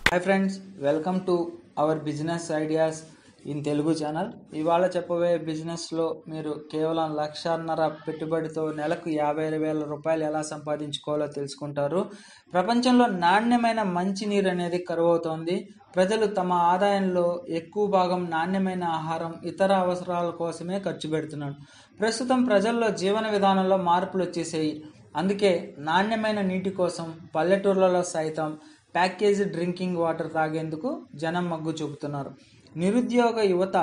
hi friends welcome to our business ideas in Telugu channel ఇవాళ చెప్పబోయే బిజినెస్లో మీరు కేవలం లక్షన్నర పెట్టుబడితో నెలకు యాభై వేల రూపాయలు ఎలా సంపాదించుకోవాలో తెలుసుకుంటారు ప్రపంచంలో నాణ్యమైన మంచినీరు అనేది కరువు అవుతోంది ప్రజలు తమ ఆదాయంలో ఎక్కువ భాగం నాణ్యమైన ఆహారం ఇతర అవసరాల కోసమే ఖర్చు పెడుతున్నారు ప్రస్తుతం ప్రజల్లో జీవన విధానంలో మార్పులు వచ్చేసాయి అందుకే నాణ్యమైన నీటి కోసం పల్లెటూర్లలో సైతం ప్యాకేజ్ డ్రింకింగ్ వాటర్ తాగేందుకు జనం మగ్గు చూపుతున్నారు నిరుద్యోగ యువత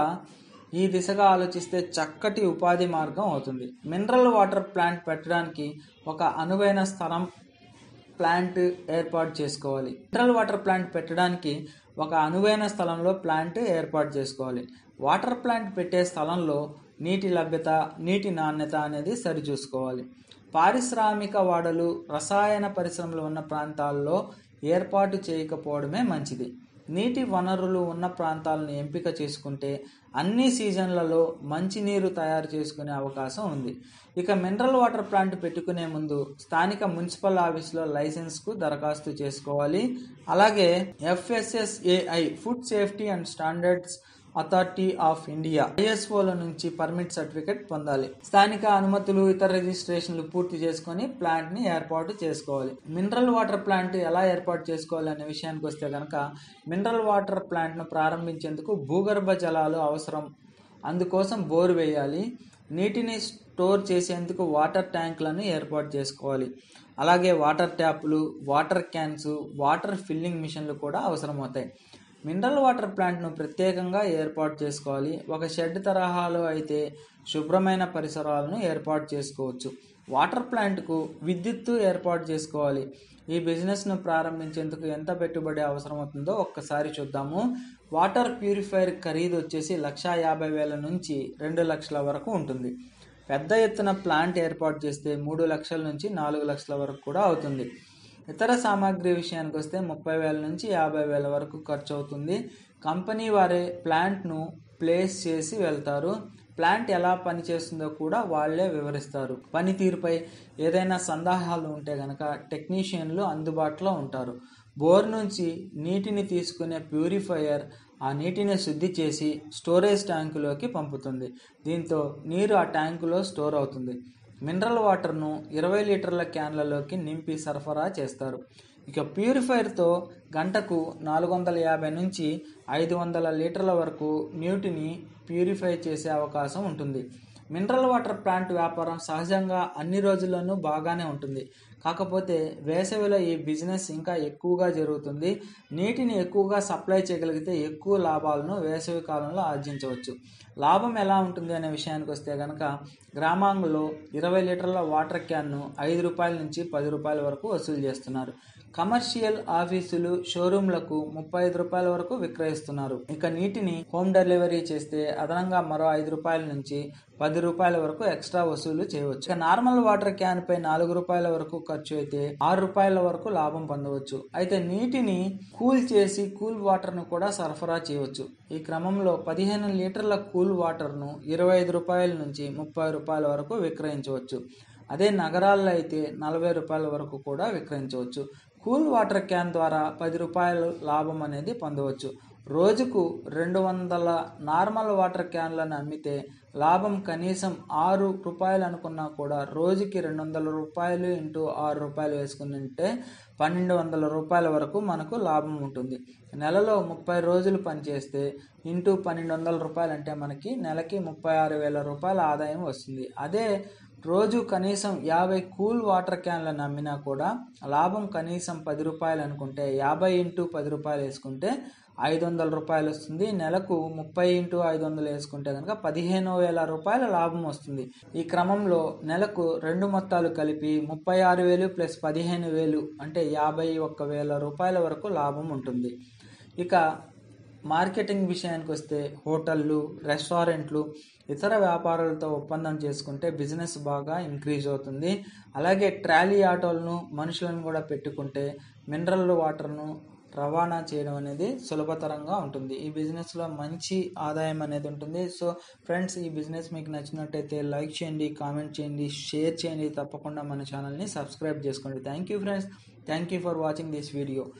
ఈ దిశగా ఆలోచిస్తే చక్కటి ఉపాధి మార్గం అవుతుంది మినరల్ వాటర్ ప్లాంట్ పెట్టడానికి ఒక అనువైన స్థలం ప్లాంట్ ఏర్పాటు చేసుకోవాలి మినరల్ వాటర్ ప్లాంట్ పెట్టడానికి ఒక అనువైన స్థలంలో ప్లాంట్ ఏర్పాటు చేసుకోవాలి వాటర్ ప్లాంట్ పెట్టే స్థలంలో నీటి లభ్యత నీటి నాణ్యత అనేది సరిచూసుకోవాలి పారిశ్రామిక వాడలు రసాయన పరిశ్రమలు ఉన్న ప్రాంతాల్లో ఏర్పాటు చేయకపోవడమే మంచిది నీటి వనరులు ఉన్న ప్రాంతాలను ఎంపిక చేసుకుంటే అన్ని సీజన్లలో మంచినీరు తయారు చేసుకునే అవకాశం ఉంది ఇక మినరల్ వాటర్ ప్లాంట్ పెట్టుకునే ముందు స్థానిక మున్సిపల్ ఆఫీసులో లైసెన్స్కు దరఖాస్తు చేసుకోవాలి అలాగే FSSAI food safety and standards authority of India ఐఎస్ఓల నుంచి పర్మిట్ సర్టిఫికెట్ పొందాలి స్థానిక అనుమతులు ఇతర రిజిస్ట్రేషన్లు పూర్తి చేసుకొని ప్లాంట్ ని ఏర్పాటు చేసుకోవాలి మినరల్ వాటర్ ప్లాంట్ ఎలా ఏర్పాటు చేసుకోవాలి అనే విషయానికి వస్తే కనుక మినరల్ వాటర్ ప్లాంట్ ను ప్రారంభించేందుకు భూగర్భ జలాలు అవసరం అందుకోసం బోర్ వేయాలి నీటిని స్టోర్ చేసేందుకు వాటర్ ట్యాంకులను ఏర్పాటు చేసుకోవాలి అలాగే వాటర్ ట్యాప్లు వాటర్ క్యాన్స్ వాటర్ ఫిల్లింగ్ మిషన్లు కూడా అవసరమవుతాయి మినరల్ వాటర్ ప్లాంట్ను ప్రత్యేకంగా ఏర్పాటు చేసుకోవాలి ఒక షెడ్ తరహాలో అయితే శుభ్రమైన పరిసరాలను ఏర్పాటు చేసుకోవచ్చు వాటర్ ప్లాంట్కు విద్యుత్తు ఏర్పాటు చేసుకోవాలి ఈ బిజినెస్ను ప్రారంభించేందుకు ఎంత పెట్టుబడి అవసరమవుతుందో ఒక్కసారి చూద్దాము వాటర్ ప్యూరిఫైయర్ ఖరీదు వచ్చేసి లక్షా యాభై వేల నుంచి రెండు లక్షల వరకు ఉంటుంది పెద్ద ఎత్తున ప్లాంట్ ఏర్పాటు చేస్తే మూడు లక్షల నుంచి నాలుగు లక్షల వరకు కూడా అవుతుంది ఇతర సామాగ్రి విషయానికి వస్తే ముప్పై వేల నుంచి యాభై వేల వరకు ఖర్చు అవుతుంది కంపెనీ వారే ప్లాంట్ను ప్లేస్ చేసి వెళ్తారు ప్లాంట్ ఎలా పనిచేస్తుందో కూడా వాళ్ళే వివరిస్తారు పనితీరుపై ఏదైనా సందేహాలు ఉంటే గనక టెక్నీషియన్లు అందుబాటులో ఉంటారు బోర్ నుంచి నీటిని తీసుకునే ప్యూరిఫైయర్ ఆ నీటిని శుద్ధి చేసి స్టోరేజ్ ట్యాంకులోకి పంపుతుంది దీంతో నీరు ఆ ట్యాంకులో స్టోర్ అవుతుంది మినరల్ వాటర్ను ఇరవై లీటర్ల క్యాన్లలోకి నింపి సరఫరా చేస్తారు ఇక ప్యూరిఫైర్తో గంటకు నాలుగు వందల యాభై నుంచి ఐదు వందల లీటర్ల వరకు నీటిని ప్యూరిఫై చేసే అవకాశం ఉంటుంది మినరల్ వాటర్ ప్లాంట్ వ్యాపారం సహజంగా అన్ని రోజుల్లోనూ బాగానే ఉంటుంది కాకపోతే వేసవిలో ఈ బిజినెస్ ఇంకా ఎక్కువగా జరుగుతుంది నీటిని ఎక్కువగా సప్లై చేయగలిగితే ఎక్కువ లాభాలను వేసవి కాలంలో ఆర్జించవచ్చు లాభం ఎలా ఉంటుంది అనే విషయానికి వస్తే కనుక గ్రామాల్లో ఇరవై లీటర్ల వాటర్ క్యాన్ను ఐదు రూపాయల నుంచి పది రూపాయల వరకు వసూలు చేస్తున్నారు కమర్షియల్ ఆఫీసులు షోరూంలకు ముప్పై ఐదు రూపాయల వరకు విక్రయిస్తున్నారు ఇక నీటిని హోమ్ డెలివరీ చేస్తే అదనంగా మరో ఐదు రూపాయల నుంచి పది రూపాయల వరకు ఎక్స్ట్రా వసూలు చేయవచ్చు ఇక నార్మల్ వాటర్ క్యాన్ పై నాలుగు రూపాయల వరకు ఖర్చు అయితే ఆరు రూపాయల వరకు లాభం పొందవచ్చు అయితే నీటిని కూల్ చేసి కూల్ వాటర్ ను కూడా సరఫరా చేయవచ్చు ఈ క్రమంలో పదిహేను లీటర్ల కూల్ వాటర్ ను ఇరవై ఐదు రూపాయల నుంచి ముప్పై రూపాయల వరకు విక్రయించవచ్చు అదే నగరాల్లో అయితే నలభై రూపాయల వరకు కూడా విక్రయించవచ్చు కూల్ వాటర్ క్యాన్ ద్వారా పది రూపాయలు లాభం అనేది పొందవచ్చు రోజుకు రెండు వందల నార్మల్ వాటర్ క్యాన్లను అమ్మితే లాభం కనీసం ఆరు రూపాయలు అనుకున్నా కూడా రోజుకి రెండు వందల రూపాయలు ఇంటూ ఆరు రూపాయలు వేసుకుంటే పన్నెండు వందల రూపాయల వరకు మనకు లాభం ఉంటుంది నెలలో ముప్పై రోజులు పనిచేస్తే ఇంటూ పన్నెండు వందల రూపాయలు అంటే మనకి నెలకి ముప్పై ఆరు వేల రూపాయల ఆదాయం వస్తుంది అదే రోజు కనీసం యాభై కూల్ వాటర్ క్యాన్లను అమ్మినా కూడా లాభం కనీసం పది రూపాయలు అనుకుంటే యాభై ఇంటూ పది రూపాయలు వేసుకుంటే ఐదు వందల రూపాయలు వస్తుంది నెలకు ముప్పై ఇంటూ ఐదు వందలు వేసుకుంటే కనుక పదిహేను వేల రూపాయల లాభం వస్తుంది ఈ క్రమంలో నెలకు రెండు మొత్తాలు కలిపి ముప్పై ఆరు వేలు ప్లస్ పదిహేను వేలు అంటే యాభై ఒక్క వేల రూపాయల వరకు లాభం ఉంటుంది ఇక మార్కెటింగ్ విషయానికి వస్తే హోటళ్ళు రెస్టారెంట్లు ఇతర వ్యాపారాలతో ఒప్పందం చేసుకుంటే బిజినెస్ బాగా ఇంక్రీజ్ అవుతుంది అలాగే ట్రాలీ ఆటోలను మనుషులను కూడా పెట్టుకుంటే మినరల్ వాటర్ను రవాణా చేయడం అనేది సులభతరంగా ఉంటుంది ఈ బిజినెస్లో మంచి ఆదాయం అనేది ఉంటుంది సో ఫ్రెండ్స్ ఈ బిజినెస్ మీకు నచ్చినట్టయితే లైక్ చేయండి కామెంట్ చేయండి షేర్ చేయండి తప్పకుండా మన ఛానల్ని సబ్స్క్రైబ్ చేసుకోండి thank you friends thank you for watching this video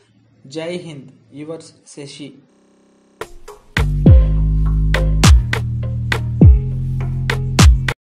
జై హింద్ యువర్స్ శశి